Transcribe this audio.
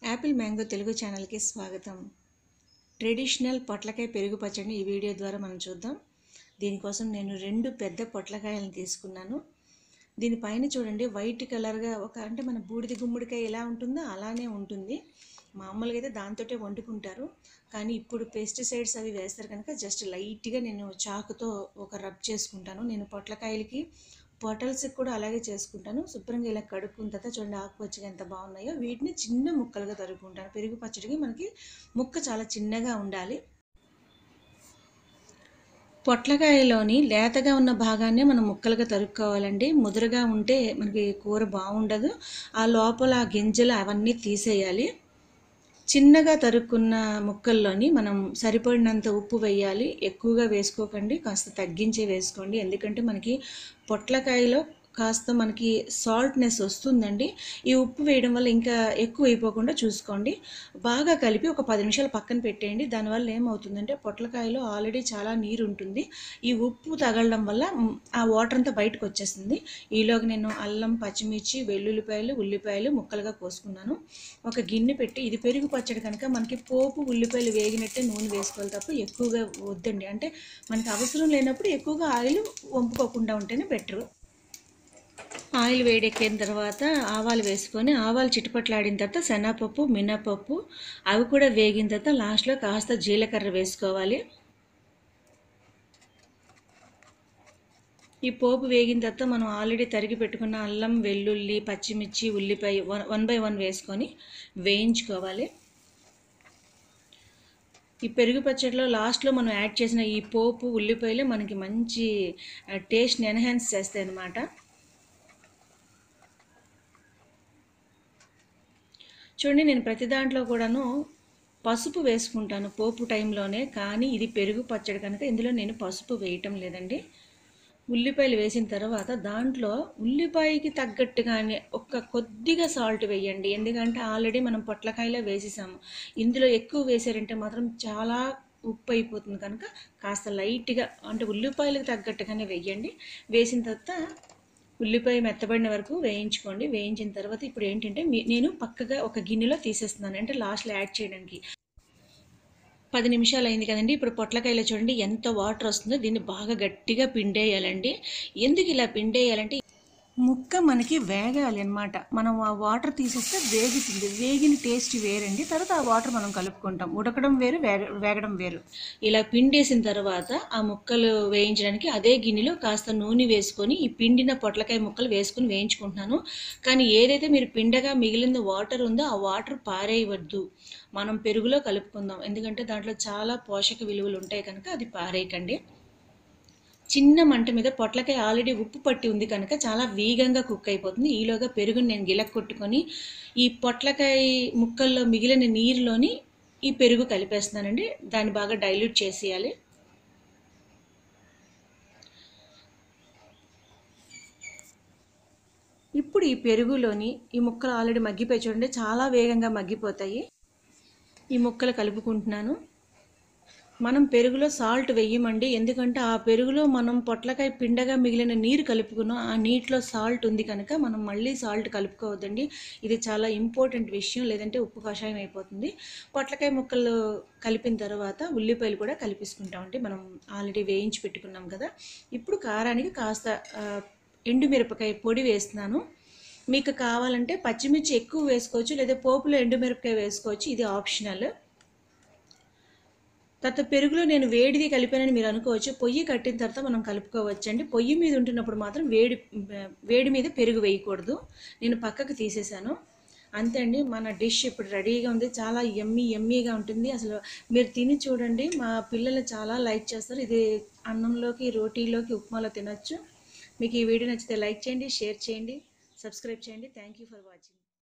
Apple mango Telugu ఛానల్కి స్వాగతం traditional పొట్లకాయ పెరుగు పచ్చడిని ఈ వీడియో ద్వారా మనం చూద్దాం దీనికోసం నేను రెండు పెద్ద పొట్లకాయలను తీసుకున్నాను దీనిపైన చూడండి వైట్ కలర్గా ఒక అంటే మన బూడిద గుమ్మడికాయ ఎలా ఉంటుందో అలానే ఉంటుంది మామూలుగా అయితే దాంతోటే వండుకుంటారు కానీ ఇప్పుడు పెస్టిసైడ్స్ అవి వేస్తారు కనుక జస్ట్ లైట్గా నేను చాకుతో ఒక రబ్ చేసుకుంటాను నేను పొట్లకాయలకి పొటల్స్కి కూడా అలాగే చేసుకుంటాను శుభ్రంగా ఇలా కడుక్కున్న తర్వాత చూడండి ఆకుపచ్చగా ఎంత బాగున్నాయో వీటిని చిన్న ముక్కలుగా తరుక్కుంటాను పెరుగు పచ్చడికి మనకి ముక్క చాలా చిన్నగా ఉండాలి పొట్లకాయలోని లేతగా ఉన్న భాగాన్నే మనం ముక్కలుగా తరుక్కోవాలండి ముదురుగా ఉంటే మనకి కూర బాగుండదు ఆ లోపల ఆ గింజలు అవన్నీ తీసేయాలి చిన్నగా తరుక్కున్న ముక్కల్లోని మనం సరిపడినంత ఉప్పు వేయాలి ఎక్కువగా వేసుకోకండి కాస్త తగ్గించే వేసుకోండి ఎందుకంటే మనకి పొట్లకాయలో కాస్త మనకి సాల్ట్నెస్ వస్తుందండి ఈ ఉప్పు వేయడం వల్ల ఇంకా ఎక్కువ అయిపోకుండా చూసుకోండి బాగా కలిపి ఒక పది నిమిషాలు పక్కన పెట్టేయండి దానివల్ల ఏమవుతుందంటే పొట్లకాయలో ఆల్రెడీ చాలా నీరు ఉంటుంది ఈ ఉప్పు తగలడం వల్ల మ్, ఆ వాటర్ అంతా బయటకు వచ్చేస్తుంది ఈలోగా నేను అల్లం పచ్చిమిర్చి వెల్లుల్లిపాయలు ఉల్లిపాయలు ముక్కలుగా కోసుకున్నాను ఒక గిన్నె పెట్టి ఇది పెరుగు పచ్చడి కనుక మనకి పోపు ఉల్లిపాయలు వేగినట్టే నూనె వేసుకోవాలి తప్ప ఎక్కువగా వద్దండి అంటే మనకి అవసరం లేనప్పుడు ఎక్కువగా ఆయిల్ వంపుకోకుండా ఉంటేనే బెటర్ ఆయిల్ వేడెక్కిన తర్వాత ఆవాలు వేసుకొని ఆవాలు చిటపట్లాడిన తర్వాత శనగపప్పు మినపప్పు అవి కూడా వేగిన తర్వాత లాస్ట్లో కాస్త జీలకర్ర వేసుకోవాలి ఈ పోపు వేగిన తర్వాత మనం ఆల్రెడీ తరిగి పెట్టుకున్న అల్లం వెల్లుల్లి పచ్చిమిర్చి ఉల్లిపాయ వన్ వన్ బై వన్ వేసుకొని వేయించుకోవాలి ఈ పెరుగు పచ్చడిలో లాస్ట్లో మనం యాడ్ చేసిన ఈ పోపు ఉల్లిపాయలు మనకి మంచి టేస్ట్ని ఎన్హాన్స్ చేస్తాయి అన్నమాట చూడండి నేను ప్రతి దాంట్లో కూడాను పసుపు వేసుకుంటాను పోపు టైంలోనే కానీ ఇది పెరుగు పచ్చడి కనుక ఇందులో నేను పసుపు వేయటం లేదండి ఉల్లిపాయలు వేసిన తర్వాత దాంట్లో ఉల్లిపాయకి తగ్గట్టుగానే ఒక్క కొద్దిగా సాల్ట్ వేయండి ఎందుకంటే ఆల్రెడీ మనం పొట్లకాయలో వేసేసాము ఇందులో ఎక్కువ వేసారంటే మాత్రం చాలా ఉప్పు అయిపోతుంది కనుక కాస్త లైట్గా అంటే ఉల్లిపాయలకు తగ్గట్టుగానే వేయండి వేసిన తర్వాత ఉల్లిపాయ మెత్తబడిన వరకు వేయించుకోండి వేయించిన తర్వాత ఇప్పుడు ఏంటంటే మీ నేను పక్కగా ఒక గిన్నెలో తీసేస్తున్నాను అంటే లాస్ట్లో యాడ్ చేయడానికి పది నిమిషాలు అయింది కదండి ఇప్పుడు పొట్లకాయలో చూడండి ఎంత వాటర్ వస్తుందో దీన్ని బాగా గట్టిగా పిండేయాలండి ఎందుకు ఇలా పిండేయాలంటే ముక్క మనకి వేగాలి అనమాట మనం ఆ వాటర్ తీసేస్తే వేగుతుంది వేగిన టేస్ట్ వేరండి తర్వాత ఆ వాటర్ మనం కలుపుకుంటాం ఉడకడం వేరు వేగ వేగడం వేరు ఇలా పిండేసిన తర్వాత ఆ ముక్కలు వేయించడానికి అదే గిన్నెలో కాస్త నూనె వేసుకొని ఈ పిండిన పొట్లకాయ ముక్కలు వేసుకొని వేయించుకుంటున్నాను కానీ ఏదైతే మీరు పిండగా మిగిలిన వాటర్ ఉందో ఆ వాటర్ పారేయవద్దు మనం పెరుగులో కలుపుకుందాం ఎందుకంటే దాంట్లో చాలా పోషక విలువలు ఉంటాయి కనుక అది పారేయకండి చిన్న మంట మీద పొట్లకాయ ఆల్రెడీ ఉప్పు పట్టి ఉంది కనుక చాలా వేగంగా కుక్ అయిపోతుంది ఈలోగా పెరుగుని నేను గిలక్ కొట్టుకొని ఈ పొట్లకాయ ముక్కల్లో మిగిలిన నీరులోని ఈ పెరుగు కలిపేస్తున్నానండి దాన్ని బాగా డైల్యూట్ చేసేయాలి ఇప్పుడు ఈ పెరుగులోని ఈ ముక్కలు ఆల్రెడీ మగ్గిపోయి చూడండి చాలా వేగంగా మగ్గిపోతాయి ఈ ముక్కలు కలుపుకుంటున్నాను మనం పెరుగులో సాల్ట్ వేయమండి ఎందుకంటే ఆ పెరుగులో మనం పొట్లకాయ పిండగా మిగిలిన నీరు కలుపుకున్నాం ఆ నీటిలో సాల్ట్ ఉంది కనుక మనం మళ్ళీ సాల్ట్ కలుపుకోవద్దండి ఇది చాలా ఇంపార్టెంట్ విషయం లేదంటే ఉప్పు కషాయం అయిపోతుంది పొట్లకాయ ముక్కలు కలిపిన తర్వాత ఉల్లిపాయలు కూడా కలిపేసుకుంటామండి మనం ఆల్రెడీ వేయించి పెట్టుకున్నాం కదా ఇప్పుడు కారానికి కాస్త ఆ, ఎండుమిరపకాయ పొడి వేస్తున్నాను మీకు కావాలంటే పచ్చిమిర్చి ఎక్కువ వేసుకోవచ్చు లేదా పోపులో ఎండుమిరపకాయ వేసుకోవచ్చు ఇది ఆప్షనల్ తర్వాత పెరుగులో నేను వేడిది కలిపానని మీరు అనుకోవచ్చు పొయ్యి కట్టిన తర్వాత మనం కలుపుకోవచ్చు అండి పొయ్యి మీద ఉంటున్నప్పుడు మాత్రం వేడి వేడి మీద పెరుగు వేయకూడదు నేను పక్కకు తీసేసాను అంతే అండి మన డిష్ ఇప్పుడు రెడీగా ఉంది చాలా ఎమ్మీ ఎమ్మీగా ఉంటుంది అసలు మీరు తిని చూడండి మా పిల్లలు చాలా లైక్ చేస్తారు ఇది అన్నంలోకి రోటీలోకి ఉప్మాలో తినొచ్చు మీకు ఈ వీడియో నచ్చితే లైక్ చేయండి షేర్ చేయండి సబ్స్క్రైబ్ చేయండి థ్యాంక్ యూ ఫర్ వాచింగ్